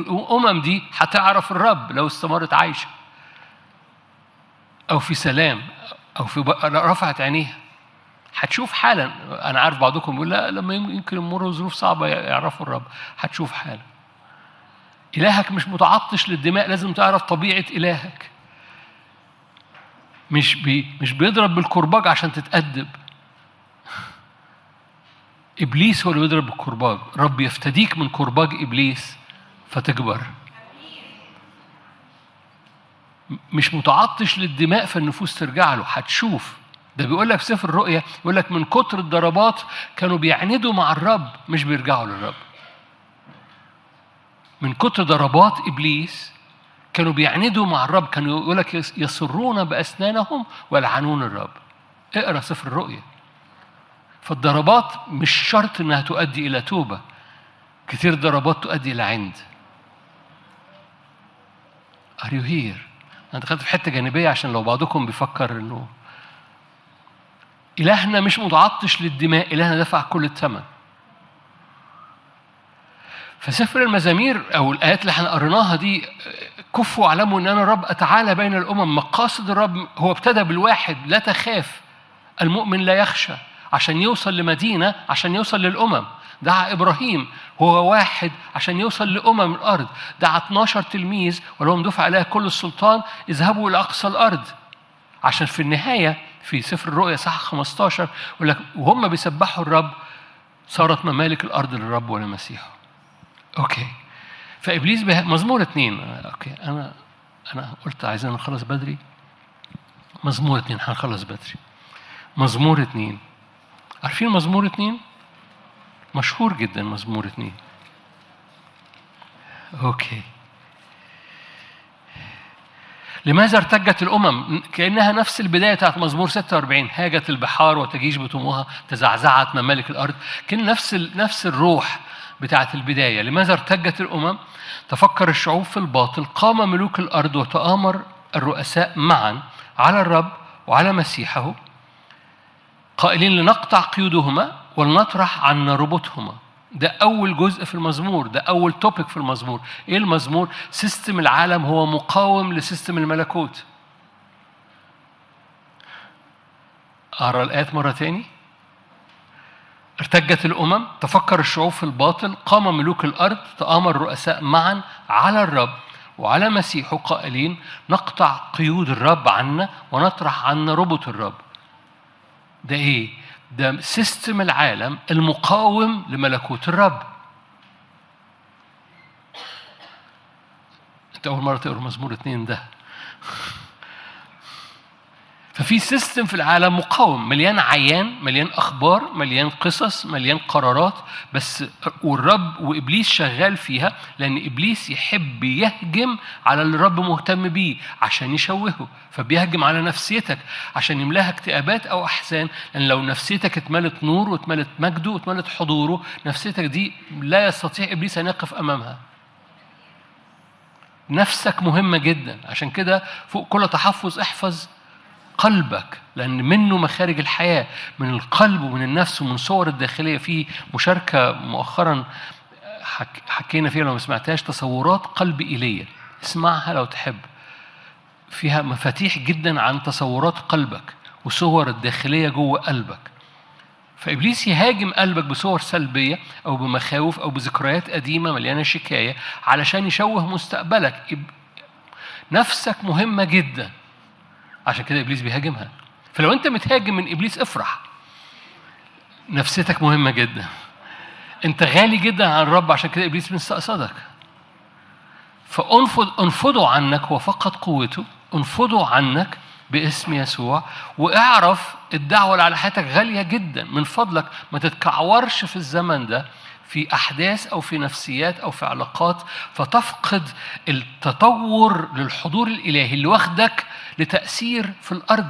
والامم دي هتعرف الرب لو استمرت عايشه او في سلام او في ب- رفعت عينيها هتشوف حالا انا عارف بعضكم يقول لا لما يمكن يمروا ظروف صعبه يعرفوا الرب هتشوف حالا الهك مش متعطش للدماء لازم تعرف طبيعه الهك مش بي مش بيضرب بالكرباج عشان تتأدب ابليس هو اللي بيضرب بالكرباج رب يفتديك من كرباج ابليس فتكبر مش متعطش للدماء فالنفوس ترجع له هتشوف ده بيقول لك في سفر الرؤيا يقول لك من كتر الضربات كانوا بيعندوا مع الرب مش بيرجعوا للرب من كتر ضربات ابليس كانوا بيعندوا مع الرب كانوا يقول لك يصرون باسنانهم ويلعنون الرب اقرا سفر الرؤيا فالضربات مش شرط انها تؤدي الى توبه كتير ضربات تؤدي الى عند Are you here؟ أنا دخلت في حتة جانبية عشان لو بعضكم بيفكر إنه إلهنا مش متعطش للدماء، إلهنا دفع كل الثمن. فسفر المزامير أو الآيات اللي احنا قريناها دي كفوا واعلموا إن أنا الرب أتعالى بين الأمم، مقاصد الرب هو ابتدى بالواحد لا تخاف المؤمن لا يخشى عشان يوصل لمدينة عشان يوصل للأمم دعا إبراهيم هو واحد عشان يوصل لأمم الأرض دعا 12 تلميذ ولهم دفع عليها كل السلطان اذهبوا إلى أقصى الأرض عشان في النهاية في سفر الرؤيا صح 15 يقول لك وهم بيسبحوا الرب صارت ممالك الأرض للرب ولمسيحه أوكي فإبليس به... مزمور اثنين أوكي أنا أنا قلت عايزين نخلص بدري مزمور اثنين هنخلص بدري مزمور اثنين عارفين مزمور اثنين؟ مشهور جدا مزمور اثنين اوكي لماذا ارتجت الامم كانها نفس البدايه بتاعت مزمور 46 هاجت البحار وتجيش بطموها تزعزعت ممالك الارض كان نفس ال... نفس الروح بتاعت البدايه لماذا ارتجت الامم تفكر الشعوب في الباطل قام ملوك الارض وتامر الرؤساء معا على الرب وعلى مسيحه قائلين لنقطع قيودهما ولنطرح عنا ربطهما ده أول جزء في المزمور ده أول توبيك في المزمور إيه المزمور؟ سيستم العالم هو مقاوم لسيستم الملكوت أقرأ الآيات مرة تاني ارتجت الأمم تفكر الشعوب في الباطل قام ملوك الأرض تآمر الرؤساء معا على الرب وعلى مسيحه قائلين نقطع قيود الرب عنا ونطرح عنا ربط الرب ده ايه؟ ده سيستم العالم المقاوم لملكوت الرب. انت اول مره تقرا مزمور اتنين ده. ففي سيستم في العالم مقاوم مليان عيان مليان اخبار مليان قصص مليان قرارات بس والرب وابليس شغال فيها لان ابليس يحب يهجم على اللي الرب مهتم بيه عشان يشوهه فبيهجم على نفسيتك عشان يملاها اكتئابات او احزان لان لو نفسيتك اتملت نور واتملت مجده واتملت حضوره نفسيتك دي لا يستطيع ابليس ان يقف امامها نفسك مهمة جدا عشان كده فوق كل تحفظ احفظ قلبك لأن منه مخارج الحياة من القلب ومن النفس ومن صور الداخلية في مشاركة مؤخرا حك حكينا فيها لو ما سمعتهاش تصورات قلب إيليا اسمعها لو تحب فيها مفاتيح جدا عن تصورات قلبك وصور الداخلية جوه قلبك فإبليس يهاجم قلبك بصور سلبية أو بمخاوف أو بذكريات قديمة مليانة شكاية علشان يشوه مستقبلك نفسك مهمة جدا عشان كده ابليس بيهاجمها فلو انت متهاجم من ابليس افرح نفسيتك مهمه جدا انت غالي جدا عن الرب عشان كده ابليس مستقصدك فانفض انفضوا عنك هو فقد قوته انفضوا عنك باسم يسوع واعرف الدعوه اللي على حياتك غاليه جدا من فضلك ما تتكعورش في الزمن ده في احداث او في نفسيات او في علاقات فتفقد التطور للحضور الالهي اللي واخدك لتاثير في الارض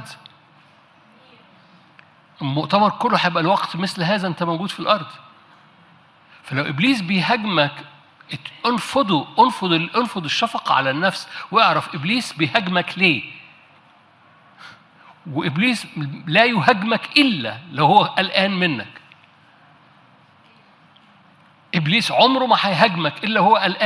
المؤتمر كله هيبقى الوقت مثل هذا انت موجود في الارض فلو ابليس بيهاجمك انفضوا انفض انفض الشفقه على النفس واعرف ابليس بيهاجمك ليه وابليس لا يهاجمك الا لو هو قلقان منك ابليس عمره ما هيهاجمك الا هو قلقان